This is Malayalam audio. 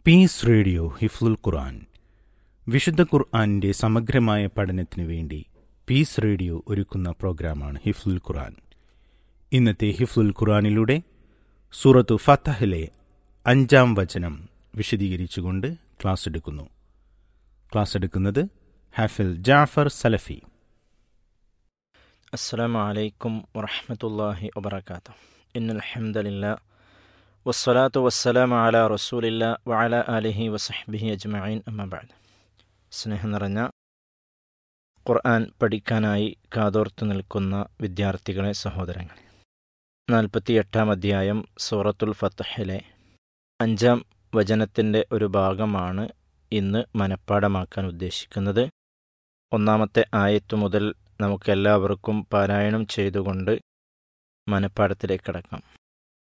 പീസ് റേഡിയോ ഹിഫ്ലുൽ ഖുർആൻ വിശുദ്ധ ഖുർആാനിൻ്റെ സമഗ്രമായ പഠനത്തിനു വേണ്ടി പീസ് റേഡിയോ ഒരുക്കുന്ന പ്രോഗ്രാമാണ് ഹിഫ്ലുൽ ഖുർആൻ ഇന്നത്തെ ഹിഫ്ലുൽ ഖുർആനിലൂടെ സൂറത്തു ഫത്തഹിലെ അഞ്ചാം വചനം വിശദീകരിച്ചുകൊണ്ട് ക്ലാസ് എടുക്കുന്നു ക്ലാസ് എടുക്കുന്നത് ഹാഫിൽ ജാഫർ സലഫി السلام عليكم ورحمة الله وبركاته إن الحمد لله والصلاة والسلام على رسول الله وعلى آله وصحبه أجمعين أما بعد സ്നേഹം നിറഞ്ഞ ഖുർആൻ പഠിക്കാനായി കാതോർത്ത് നിൽക്കുന്ന വിദ്യാർത്ഥികളെ സഹോദരങ്ങളെ നാൽപ്പത്തി എട്ടാം അധ്യായം സൂറത്തുൽ ഫത്തഹിലെ അഞ്ചാം വചനത്തിൻ്റെ ഒരു ഭാഗമാണ് ഇന്ന് മനഃപ്പാടമാക്കാൻ ഉദ്ദേശിക്കുന്നത് ഒന്നാമത്തെ ആയത്തു മുതൽ നമുക്കെല്ലാവർക്കും പാരായണം ചെയ്തുകൊണ്ട് മനഃപ്പാടത്തിലേക്ക് കടക്കാം